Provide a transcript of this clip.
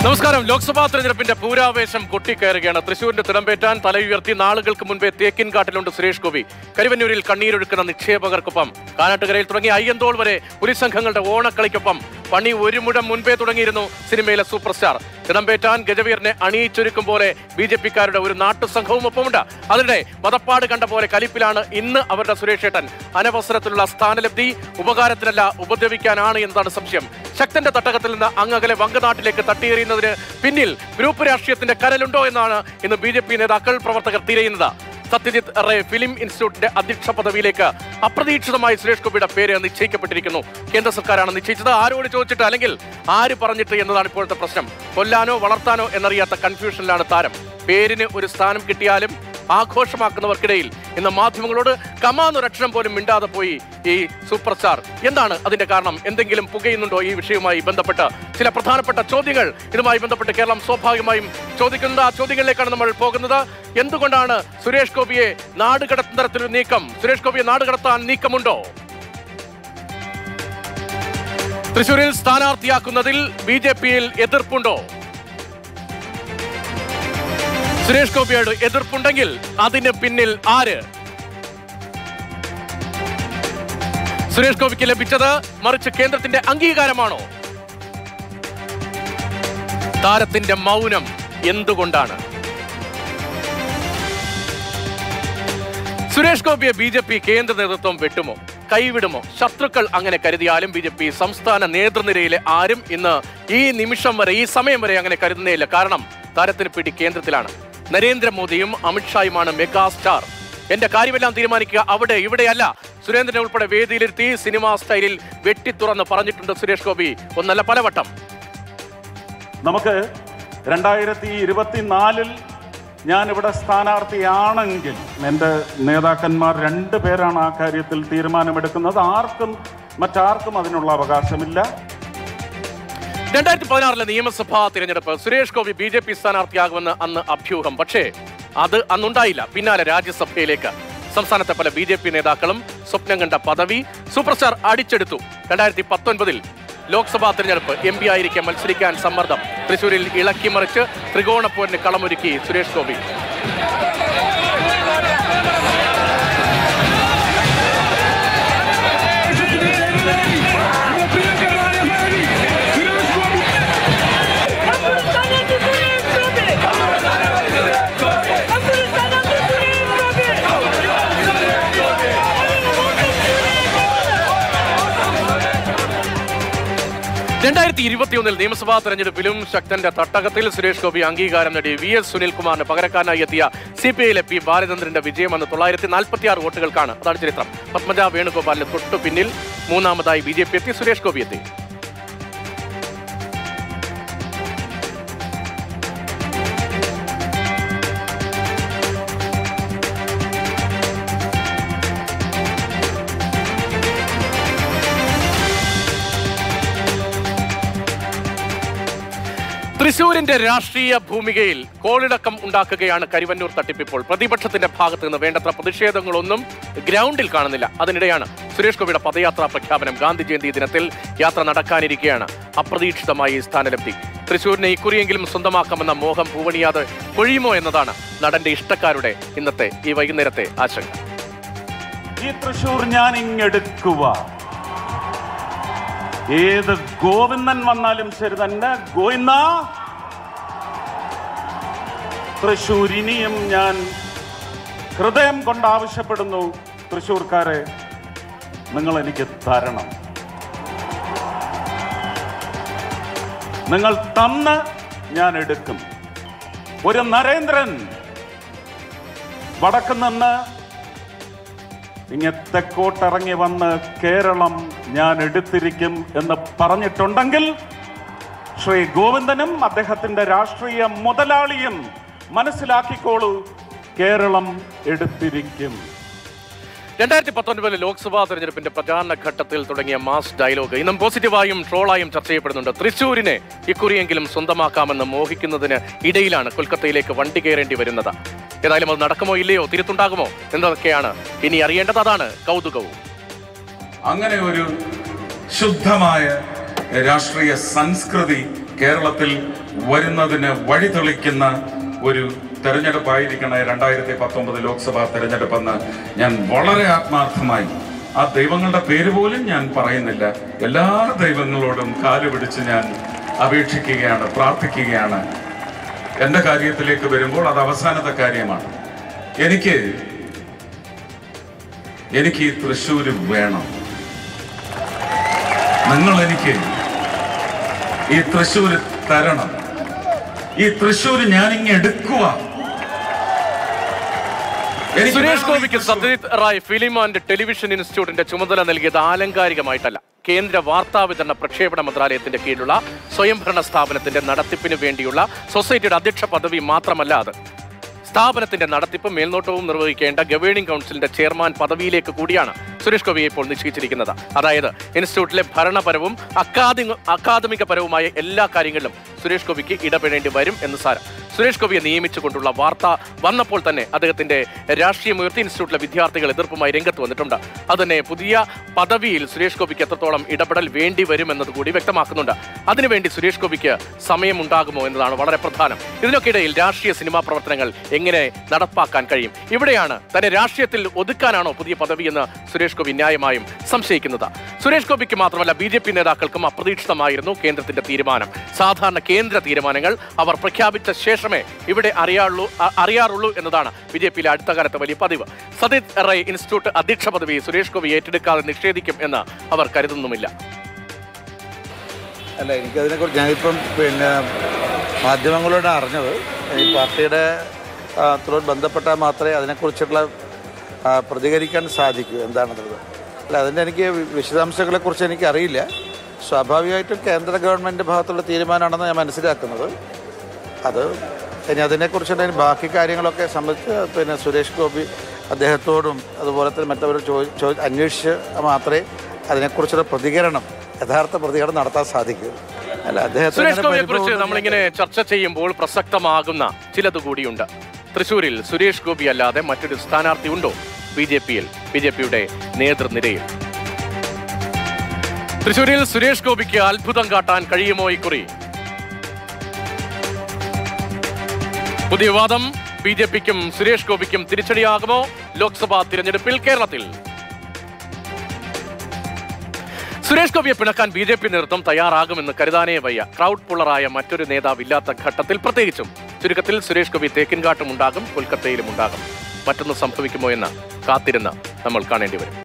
നമസ്കാരം ലോക്സഭാ തെരഞ്ഞെടുപ്പിന്റെ പൂരാവേശം കൊട്ടിക്കയറുകയാണ് തൃശൂരിന്റെ തിടമ്പേറ്റാൻ തലയുയർത്തി നാളുകൾക്ക് മുൻപേ തേക്കിൻകാട്ടിലുണ്ട് സുരേഷ് ഗോപി കരുവന്നൂരിൽ കണ്ണീരൊഴുക്കുന്ന നിക്ഷേപകർക്കൊപ്പം കാനാട്ടുകരയിൽ തുടങ്ങി അയ്യന്തോൾ വരെ പുലിസ് സംഘങ്ങളുടെ ഓണക്കളിക്കൊപ്പം പണി ഒരു മുഴം മുൻപേ തുടങ്ങിയിരുന്നു സിനിമയിലെ സൂപ്പർ സ്റ്റാർ തിടമ്പേറ്റാൻ ഗജവീറിനെ അണിയിച്ചൊരുക്കും പോലെ ബി ജെ പിക്കാരുടെ ഒരു നാട്ടുസംഘവും ഒപ്പമുണ്ട് അതിനിടെ മതപ്പാട് കണ്ട പോലെ കലിപ്പിലാണ് ഇന്ന് അവരുടെ സുരേഷ് ഏട്ടൻ അനവസരത്തിലുള്ള സ്ഥാനലബ്ധി ഉപകാരത്തിനല്ല ഉപദ്രവിക്കാനാണ് എന്നതാണ് സംശയം ശക്തന്റെ തട്ടകത്തിൽ നിന്ന് അങ്ങകലെ വങ്കനാട്ടിലേക്ക് തട്ടിയെറിയുന്നതിന് പിന്നിൽ ഗ്രൂപ്പ് രാഷ്ട്രീയത്തിന്റെ കരലുണ്ടോ എന്നാണ് ഇന്ന് ബി ജെ പി നേതാക്കൾ പ്രവർത്തകർ തിരയുന്നത് സത്യജിത്ത് റേ ഫിലിം ഇൻസ്റ്റിറ്റ്യൂട്ടിന്റെ അധ്യക്ഷ പദവിയിലേക്ക് അപ്രതീക്ഷിതമായി സുരേഷ് ഗോപിയുടെ പേര് നിശ്ചയിക്കപ്പെട്ടിരിക്കുന്നു കേന്ദ്ര സർക്കാരാണ് നിശ്ചയിച്ചത് ആരോട് ചോദിച്ചിട്ട് അല്ലെങ്കിൽ ആര് പറഞ്ഞിട്ട് എന്നതാണ് ഇപ്പോഴത്തെ പ്രശ്നം കൊല്ലാനോ വളർത്താനോ എന്നറിയാത്ത കൺഫ്യൂഷനിലാണ് താരം പേരിന് ഒരു സ്ഥാനം കിട്ടിയാലും ആഘോഷമാക്കുന്നവർക്കിടയിൽ ഇന്ന് മാധ്യമങ്ങളോട് കമാന്നൊരക്ഷരം പോലും മിണ്ടാതെ പോയി ഈ സൂപ്പർ സ്റ്റാർ എന്താണ് അതിന്റെ കാരണം എന്തെങ്കിലും പുകയുന്നുണ്ടോ ഈ വിഷയവുമായി ബന്ധപ്പെട്ട് ചില പ്രധാനപ്പെട്ട ചോദ്യങ്ങൾ ഇതുമായി ബന്ധപ്പെട്ട് കേരളം സ്വാഭാവികമായും ചോദിക്കുന്നത് ആ ചോദ്യങ്ങളിലേക്കാണ് നമ്മൾ പോകുന്നത് എന്തുകൊണ്ടാണ് സുരേഷ് ഗോപിയെ നാട് കടത്തുന്ന തരത്തിലൊരു നീക്കം സുരേഷ് ഗോപിയെ നാട് കടത്താൻ നീക്കമുണ്ടോ തൃശൂരിൽ സ്ഥാനാർത്ഥിയാക്കുന്നതിൽ ബി ജെ പിയിൽ എതിർപ്പുണ്ടോ സുരേഷ് ഗോപിയോട് എതിർപ്പുണ്ടെങ്കിൽ അതിന് പിന്നിൽ ആര് സുരേഷ് ഗോപിക്ക് ലഭിച്ചത് മറിച്ച് കേന്ദ്രത്തിന്റെ അംഗീകാരമാണോ താരത്തിന്റെ മൗനം എന്തുകൊണ്ടാണ് സുരേഷ് ഗോപിയെ ബി ജെ പി കേന്ദ്ര നേതൃത്വം വെട്ടുമോ കൈവിടുമോ ശത്രുക്കൾ അങ്ങനെ കരുതിയാലും ബി ജെ പി സംസ്ഥാന നേതൃനിരയിലെ ആരും ഇന്ന് ഈ നിമിഷം വരെ ഈ സമയം വരെ അങ്ങനെ കരുതുന്നേയില്ല കാരണം താരത്തിന് പിടി കേന്ദ്രത്തിലാണ് നരേന്ദ്രമോദിയും അമിത്ഷായുമാണ് മെഗാ സ്റ്റാർ എന്റെ കാര്യമെല്ലാം തീരുമാനിക്കുക അവിടെ ഇവിടെയല്ല സുരേന്ദ്രനെ ഉൾപ്പെടെ വേദിയിലിരുത്തി സിനിമാ സ്റ്റൈലിൽ വെട്ടിത്തുറന്ന് പറഞ്ഞിട്ടുണ്ട് സുരേഷ് ഗോപി ഒന്നല്ല പലവട്ടം നമുക്ക് രണ്ടായിരത്തി ഇരുപത്തിനാലിൽ ഞാൻ ഇവിടെ സ്ഥാനാർത്ഥിയാണെങ്കിൽ എൻ്റെ നേതാക്കന്മാർ രണ്ട് പേരാണ് ആ കാര്യത്തിൽ തീരുമാനമെടുക്കുന്നത് ആർക്കും മറ്റാർക്കും അതിനുള്ള അവകാശമില്ല രണ്ടായിരത്തി പതിനാറിലെ നിയമസഭാ തിരഞ്ഞെടുപ്പ് Suresh Gopi B J P സ്ഥാനാർത്ഥിയാകുമെന്ന് അന്ന് അഭ്യൂഹം പക്ഷേ അത് അന്നുണ്ടായില്ല പിന്നാലെ രാജ്യസഭയിലേക്ക് സംസ്ഥാനത്തെ പല ബി ജെ പി നേതാക്കളും സ്വപ്നം കണ്ട പദവി സൂപ്പർ സ്റ്റാർ അടിച്ചെടുത്തു രണ്ടായിരത്തി പത്തൊൻപതിൽ ലോക്സഭാ തിരഞ്ഞെടുപ്പ് എം പി ആയിരിക്കെ മത്സരിക്കാൻ സമ്മർദ്ദം തൃശൂരിൽ ഇളക്കിമറിച്ച് ത്രികോണപ്പോരിന് കളമൊരുക്കി സുരേഷ് ഗോപി രണ്ടായിരത്തി ഇരുപത്തിയൊന്നിൽ നിയമസഭാ തെരഞ്ഞെടുപ്പിലും ശക്തന്റെ തട്ടകത്തിൽ സുരേഷ് ഗോപി അംഗീകാരം നേടി വി എസ് സുനിൽകുമാറിന് പകരക്കാരനായി എത്തിയ സി പി ഐയിലെ പി ബാലചന്ദ്രന്റെ വിജയമെന്ന് തൊള്ളായിരത്തി നാൽപ്പത്തി ആറ് വോട്ടുകൾക്കാണ് അതാണ് ചരിത്രം പത്മജ വേണുഗോപാലിന് തൊട്ടു പിന്നിൽ മൂന്നാമതായി ബി ജെ പി എത്തി സുരേഷ് ഗോപി എത്തി തൃശൂരിന്റെ രാഷ്ട്രീയ ഭൂമികയിൽ കോളിളക്കം ഉണ്ടാക്കുകയാണ് കരുവന്നൂർ തട്ടിപ്പിപ്പോൾ പ്രതിപക്ഷത്തിന്റെ ഭാഗത്ത് നിന്ന് വേണ്ടത്ര പ്രതിഷേധങ്ങളൊന്നും ഗ്രൗണ്ടിൽ കാണുന്നില്ല അതിനിടെയാണ് സുരേഷ് ഗോപിയുടെ പദയാത്രാ പ്രഖ്യാപനം ഗാന്ധി ജയന്തി ദിനത്തിൽ യാത്ര നടക്കാനിരിക്കെയാണ് അപ്രതീക്ഷിതമായി ഈ സ്ഥാനലബ്ധി തൃശൂരിനെ ഇക്കുറിയെങ്കിലും സ്വന്തമാക്കാമെന്ന മോഹം പൂവണിയാതെ പൊഴിയുമോ എന്നതാണ് നടന്റെ ഇഷ്ടക്കാരുടെ ഇന്നത്തെ ഈ വൈകുന്നേരത്തെ ആശങ്ക ഈ തൃശൂർ ഞാൻ ഇങ്ങെടുക്കുക ഏത് ഗോവിന്ദൻ വന്നാലും ശരി തന്നെ ഗോവിന്ദ തൃശൂർ ഇനിയും ഞാൻ ഹൃദയം കൊണ്ട് ആവശ്യപ്പെടുന്നു തൃശൂർക്കാരെ നിങ്ങൾ എനിക്ക് തരണം നിങ്ങൾ തന്ന് ഞാൻ എടുക്കും ഒരു നരേന്ദ്രൻ വടക്ക് നിന്ന് ഇങ്ങ തെക്കോട്ടിറങ്ങി വന്ന് കേരളം ഞാൻ എടുത്തിരിക്കും എന്ന് പറഞ്ഞിട്ടുണ്ടെങ്കിൽ ശ്രീ ഗോവിന്ദനും അദ്ദേഹത്തിന്റെ രാഷ്ട്രീയ മുതലാളിയും മനസ്സിലാക്കിക്കോളൂ കേരളം എടുത്തിരിക്കും രണ്ടായിരത്തി പത്തൊൻപതിലെ ലോക്സഭാ തെരഞ്ഞെടുപ്പിന്റെ പ്രചാരണ ഘട്ടത്തിൽ തുടങ്ങിയ മാസ് ഡയലോഗ് ഇന്നും പോസിറ്റീവായും ട്രോളായും ചർച്ച ചെയ്യപ്പെടുന്നുണ്ട് തൃശൂരിനെ ഇക്കുറിയെങ്കിലും സ്വന്തമാക്കാമെന്ന് മോഹിക്കുന്നതിന് ഇടയിലാണ് കൊൽക്കത്തയിലേക്ക് വണ്ടി കയറേണ്ടി വരുന്നത് ഏതായാലും അത് നടക്കുമോ ഇല്ലയോ തിരുത്തുണ്ടാകുമോ എന്നതൊക്കെയാണ് ഇനി അറിയേണ്ടത് അതാണ് കൗതുകവും അങ്ങനെ ഒരു ശുദ്ധമായ രാഷ്ട്രീയ സംസ്കൃതി കേരളത്തിൽ വരുന്നതിന് വഴി തെളിക്കുന്ന ഒരു തെരഞ്ഞെടുപ്പായിരിക്കണ രണ്ടായിരത്തി പത്തൊമ്പത് ലോക്സഭാ തെരഞ്ഞെടുപ്പെന്ന് ഞാൻ വളരെ ആത്മാർത്ഥമായി ആ ദൈവങ്ങളുടെ പേര് പോലും ഞാൻ പറയുന്നില്ല എല്ലാ ദൈവങ്ങളോടും കാല് പിടിച്ച് ഞാൻ അപേക്ഷിക്കുകയാണ് പ്രാർത്ഥിക്കുകയാണ് എൻ്റെ കാര്യത്തിലേക്ക് വരുമ്പോൾ അത് അവസാനത്തെ കാര്യമാണ് എനിക്ക് എനിക്ക് ഈ തൃശ്ശൂര് വേണം നിങ്ങൾ എനിക്ക് ഈ തൃശ്ശൂര് തരണം ഈ തൃശ്ശൂര് ഞാനിങ്ങ് എടുക്കുക എനിക്ക് സുരേഷ് വേണം ഈ ഗോപിക്ക് Thrissur. Satyajit Ray film and television ഇൻസ്റ്റിറ്റ്യൂട്ടിന്റെ ചുമതല നൽകിയത് ആലങ്കാരികമായിട്ടല്ല കേന്ദ്ര വാർത്താ വിതരണ പ്രക്ഷേപണ മന്ത്രാലയത്തിന്റെ കീഴിലുള്ള സ്വയംഭരണ സ്ഥാപനത്തിന്റെ നടത്തിപ്പിന് വേണ്ടിയുള്ള സൊസൈറ്റിയുടെ അധ്യക്ഷ പദവി മാത്രമല്ല അത് സ്ഥാപനത്തിന്റെ നടത്തിപ്പും മേൽനോട്ടവും നിർവഹിക്കേണ്ട ഗവേണിംഗ് കൗൺസിലിന്റെ ചെയർമാൻ പദവിയിലേക്ക് കൂടിയാണ് സുരേഷ് ഗോപിയെ ഇപ്പോൾ നിശ്ചയിച്ചിരിക്കുന്നത് അതായത് ഇൻസ്റ്റിറ്റ്യൂട്ടിലെ ഭരണപരവും അക്കാദമി അക്കാദമികപരവുമായ എല്ലാ കാര്യങ്ങളിലും സുരേഷ് ഗോപിക്ക് ഇടപെടേണ്ടി വരും എന്ന് സാരം സുരേഷ് ഗോപിയെ നിയമിച്ചുകൊണ്ടുള്ള വാർത്ത വന്നപ്പോൾ തന്നെ അദ്ദേഹത്തിന്റെ രാഷ്ട്രീയമുയർത്തി ഇൻസ്റ്റിറ്റ്യൂട്ടിലെ വിദ്യാർത്ഥികൾ എതിർപ്പുമായി രംഗത്ത് വന്നിട്ടുണ്ട് അതുതന്നെ പുതിയ പദവിയിൽ സുരേഷ് ഗോപിക്ക് എത്രത്തോളം ഇടപെടൽ വേണ്ടി വരും എന്നത് കൂടി വ്യക്തമാക്കുന്നുണ്ട് അതിനുവേണ്ടി സുരേഷ് ഗോപിക്ക് സമയമുണ്ടാകുമോ എന്നതാണ് വളരെ പ്രധാനം ഇതിനൊക്കെയിടയിൽ രാഷ്ട്രീയ സിനിമാ പ്രവർത്തനങ്ങൾ എങ്ങനെ നടപ്പാക്കാൻ കഴിയും ഇവിടെയാണ് തന്നെ രാഷ്ട്രീയത്തിൽ ഒതുക്കാനാണോ പുതിയ പദവി എന്ന് സുരേഷ് ഗോപി ന്യായമായും സംശയിക്കുന്നത് സുരേഷ് ഗോപിക്ക് മാത്രമല്ല ബി ജെ പി നേതാക്കൾക്കും അപ്രതീക്ഷിതമായിരുന്നു കേന്ദ്രത്തിന്റെ തീരുമാനം സാധാരണ കേന്ദ്ര തീരുമാനങ്ങൾ അവർ പ്രഖ്യാപിച്ച ശേഷമേ ഇവിടെ അറിയാറുള്ളൂ അ- അറിയാറുള്ളൂ എന്നതാണ് ബി ജെ പിയിലെ അടുത്ത കാലത്തെ വലിയ പതിവ് സതിത് റൈ ഇൻസ്റ്റിറ്റ്യൂട്ട് അധ്യക്ഷ പദവി സുരേഷ് ഗോപി ഏറ്റെടുക്കാതെ നിഷേധിക്കും എന്ന് അവർ കരുതുന്നുമില്ല അല്ല എനിക്കതിനെക്കുറിച്ച് ഞാനിപ്പം പിന്നെ മാധ്യമങ്ങളോട് അറിഞ്ഞത് ഈ പാർട്ടിയുടെ ആ, ത്തോട് ബന്ധപ്പെട്ടാൽ മാത്രമേ അതിനെക്കുറിച്ചുള്ള ആ, പ്രതികരിക്കാൻ സാധിക്കൂ എന്താണെന്നുള്ളത് അല്ല അതിൻ്റെ എനിക്ക് വി- വിശദാംശങ്ങളെക്കുറിച്ച് എനിക്ക് അറിയില്ല സ്വാഭാവികമായിട്ടും കേന്ദ്ര ഗവൺമെൻറ് ഭാഗത്തുള്ള തീരുമാനമാണെന്ന് ഞാൻ മനസ്സിലാക്കുന്നത് അത് ഇനി അതിനെക്കുറിച്ചുള്ള ഇനി ബാക്കി കാര്യങ്ങളൊക്കെ സംബന്ധിച്ച് പിന്നെ സുരേഷ് ഗോപി അദ്ദേഹത്തോടും അതുപോലെ തന്നെ മറ്റവരും ചോദി ചോ അന്വേഷിച്ച് മാത്രമേ അതിനെക്കുറിച്ചുള്ള പ്രതികരണം യഥാർത്ഥ പ്രതികരണം നടത്താൻ സാധിക്കൂ അല്ല അദ്ദേഹത്തിന് സുരേഷ് അങ്ങനെ ഗോപിയെ കുറിച്ച് പരിഭവമൊന്നും നമ്മളിങ്ങനെ ചർച്ച ചെയ്യുമ്പോൾ പ്രസക്തമാകുന്ന ചിലത് കൂടിയുണ്ട് തൃശൂരിൽ സുരേഷ് ഗോപി അല്ലാതെ മറ്റൊരു സ്ഥാനാർത്ഥി ഉണ്ടോ ബി ജെ പിയിൽ ബി ജെ പിയുടെ നേതൃനിരയിൽ തൃശൂരിൽ സുരേഷ് ഗോപിക്ക് അത്ഭുതം കാട്ടാൻ കഴിയുമോ ഇക്കുറി പുതിയ വാദം ബി ജെ പിക്കും സുരേഷ് ഗോപിക്കും തിരിച്ചടിയാകുമോ ലോക്സഭാ തിരഞ്ഞെടുപ്പിൽ കേരളത്തിൽ സുരേഷ് ഗോപിയെ പിണക്കാൻ ബി ജെ പി നേതൃത്വം തയ്യാറാകുമെന്ന് കരുതാനേ വയ്യ ക്രൗഡ് പുള്ളറായ മറ്റൊരു നേതാവില്ലാത്ത ഘട്ടത്തിൽ പ്രത്യേകിച്ചും ചുരുക്കത്തിൽ സുരേഷ് ഗോപി തേക്കിൻകാട്ടും ഉണ്ടാകും കൊൽക്കത്തയിലും ഉണ്ടാകും മറ്റൊന്ന് സംഭവിക്കുമോ എന്ന് കാത്തിരുന്ന് നമ്മൾ കാണേണ്ടി വരും